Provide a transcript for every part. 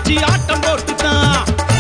ஆர்ப்பரிச்சு ஆட்டம் போட்டுட்டான்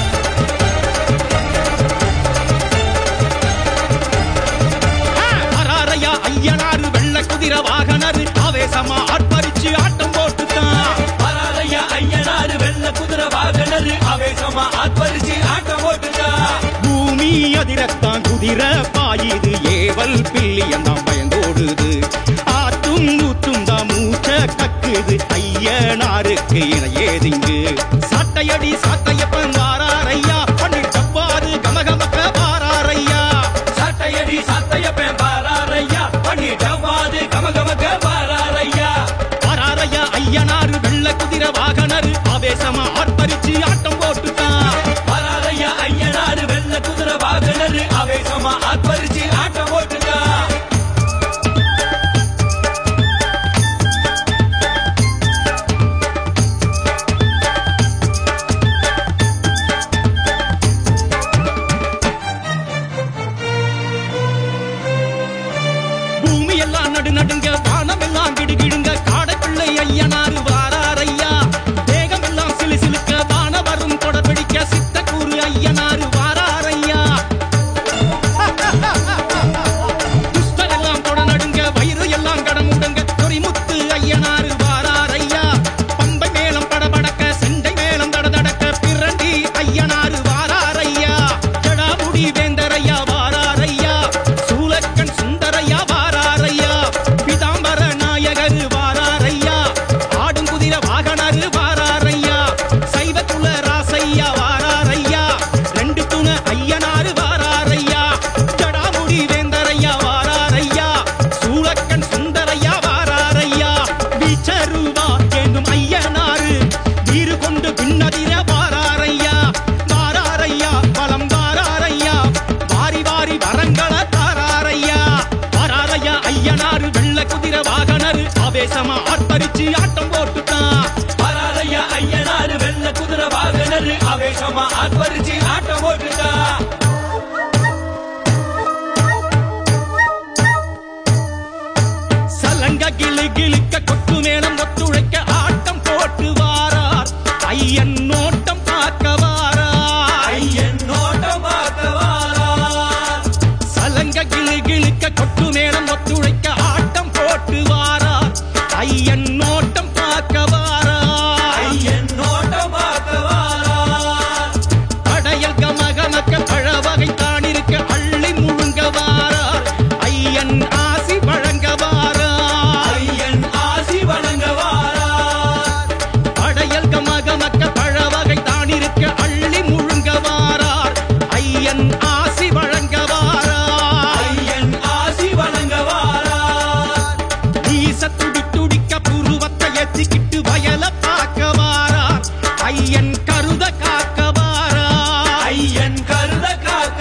வராரையா ஐயனாரு வெள்ள குதிரை வாகனரு ஆவேசமா ஆர்ப்பரிச்சு ஆட்டம் போட்டுட்டான் வராதையா ஐயனாரு வெள்ள குதிரை வாகனரு ஆவேசமா ஆத்பரிச்சு ஆட்டம் போட்டுட்டா பூமி அதிரத்தான் குதிரை பாயுது ஏவல் பில்லியம் தான் பயந்தோடுது ஆத்தும் ஊத்தும் தான் மூச்ச கக்குது ஐயனாருக்கு இணை ஏதிங்கு சாட்டையடி சாட்டையப்பன் வாராரையா பண்ணில் தப்பாது கமகமக்க வாராரையா சாட்டையடி சாத்தையப்பன் பாராரையா பண்ணி டவ்வாது கமகமக்க பாராரையா வாராரையா ஐயனாரு வெள்ள குதிரை வாகனரு ஆவேசமா ஆர்ப்பரிச்சு ஆட்டம் போட்டுட்டான் வராதையா ஐயனாரு வெள்ள குதிரை வாகனரு ஆவேசமா ஆத்பரிச்சு ஆட்டம் போட்டுட்டா பூமி எல்லாம் நடு நடுங்க வானம் எல்லாம் கிடுகிடுங்க காடைப்பிள்ளை ஐயனாரு வாராரையா தேகம் எல்லாம் சிலு சிலுக்க வானவரும் தொடர்பிடிக்க சித்தக்கூறு ஐயனாரு வாராரையா துஷ்டரெல்லாம் தொட நடுங்க வயிறு எல்லாம் கடமுடுங்க பொறிமுத்து ஐயனாரு வாராரையா பம்பை மேளம் படபடக்க செண்டை மேளம் தடதடக்க பிரண்டி ஐயனாரு வாராரையா ஜடாமுடி வேந்தரையா வாராரையா சூலக்கண் சுந்தரையா வாராரையா பிதாம்பர நாயகர் வாராரையா ஆடும் குதிரை வாகனரு வாராரையா சைவத்துள்ள ராசையா வாராரையா ரெண்டு துணை ஐயனாரு வாராரையா ஜடாமுடி வேந்தரையா வாராரையா சூலக்கண் சுந்தரையா வாராரையா வீச்சருவா ஏந்தும் ஐயனாரு வீறு கொண்டு பின்னதிர வாராரையா வாராரையா பலம் வாராரையா வாரி வாரி வரங்கள தாராரையா வாராரையா ஐயனாரு வெள்ள குதிரை வாகனரு ஆவேசமா ஆர்ப்பரிச்சு ஆட்டம் போட்டுட்டான் வராதையா ஐயனாரு வெள்ள குதிரை வாகனரு ஆவேசமா ஆத்பரிச்சு ஆட்டம் போட்டுட்டா சலங்க கிளு கிளுக்க கொட்டு மேளம் ஒத்துழைக்க ஆட்டம் போட்டு வாரார் ஐயன் நோட்டம் பார்க்க வாரார் ஐயன் நோட்டம் பார்க்க வாரார் சலங்க கிளு கிளுக்க கொட்டு மேளம் ஒத்துழைக்க ஆட்டம் போட்டு வாரார் ஐயன் நோட்டம் பார்க்க வாரார் ஐயன் நோட்டம் பார்க்க வாரார் படையல் கமகமக்க பழவகை தானிருக்க அள்ளி முழுங்க வாரார் ஐயன் ஆசி வழங்க வாரார் ஐயன் ஆசி வழங்க வாரார் படையல் கமகமக்க பழவகை தானிருக்க அள்ளி முழுங்க வாரார் ஐயன் ஆசி வழங்க வாரார் ஐயன் ஆசி வழங்க வாரார் வீச துடி துடிக்க புருவத்தை எத்திக்கிட்டு வயல பார்க்க வாரார் ஐயன் கருத காக்க வாரார் ஐயன் கருத காக்க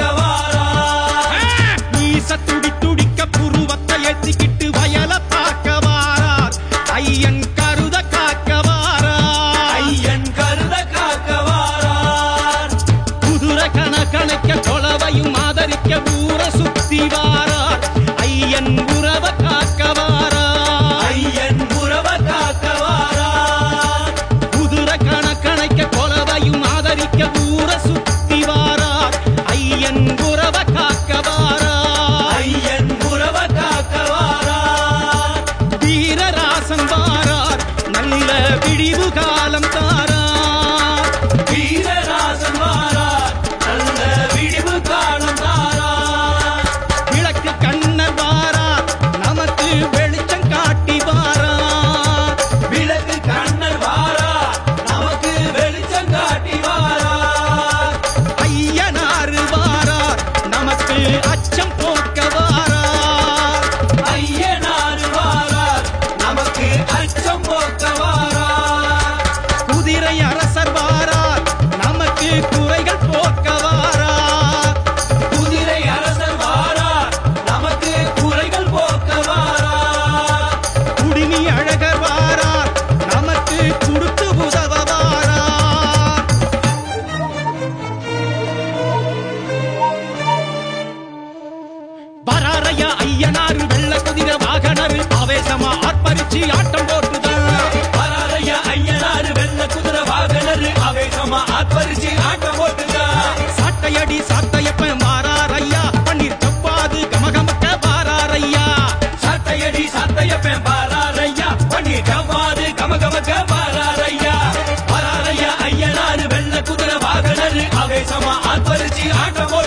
வாரார் வீச துடி துடிக்க புருவத்தை எத்திக்கிட்டு வயல பார்க்க வாரார் ஐயன் கருத காக்க வாரார் ஐயன் கருத காக்க வாரார் குதிரை கண கணக்க கொலவையும் ஆதரிக்க ஊர சுத்தி வாரார் ஐயன் உறவ காக்க வாரார் ஐயன் உறவ காக்க வாரார் குதிரை கண கணக்க கொலவையும் ஆதரிக்க ஊர சுத்தி வாரார் ஐயன் உறவ காக்க வாரார் ஐயன் உறவ காக்க வாரார் வீரராசன் வாரார் நல்ல விடிவு காலம் தாரார் வீரராசன் வாரார் நல்ல விடிவு காலம் தாரார் விளக்கு கண்ணர் வாரார் நமக்கு வெளிச்சம் காட்டி வாரார் விளக்கு கண்ணர் வாரார் நமக்கு வெளிச்சம் காட்டி வாரார் ஐயனாறு வாரார் நமக்கு அச்சம் போக்க வாரார் ஐயனார் வாரார் நமக்கு அச்சம் போக்க வாரார் குதிரை அரசர் வாரார் நமக்கு குறைகள் போக்க வாரார் குதிரை அரசர் வாரார் நமக்கு குறைகள் போக்க வாரார் குடிமி அழகர் வாரார் நமக்கு கொடுத்து உதவ வாரார் வராரையா ஐயனாரு வெள்ள குதிரை வாகனரு ஆவேசமா ஆர்ப்பரிச்சு ஆட்டம் போட்டுதான் வராரையா ஐயனார் வெள்ள குதிரை வாகனர் ஆவேசம் ஆர்ப்பரிச்சு ஆட்டம் போட்டுதா சாட்டையடி சாத்தையப்பன் வாராரையா பன்னீர் தப்பாது கமகமக்க வாராரையா சாட்டையடி சாத்தையப்பன் பாராரையா பண்ணி கவ்வாது கமகமக்க பாராரையா பாராரையா ஐயனாரு வெள்ள குதிரை வாகனர் ஆவேசமா ஆர்ப்பரிச்சு ஆட்டம்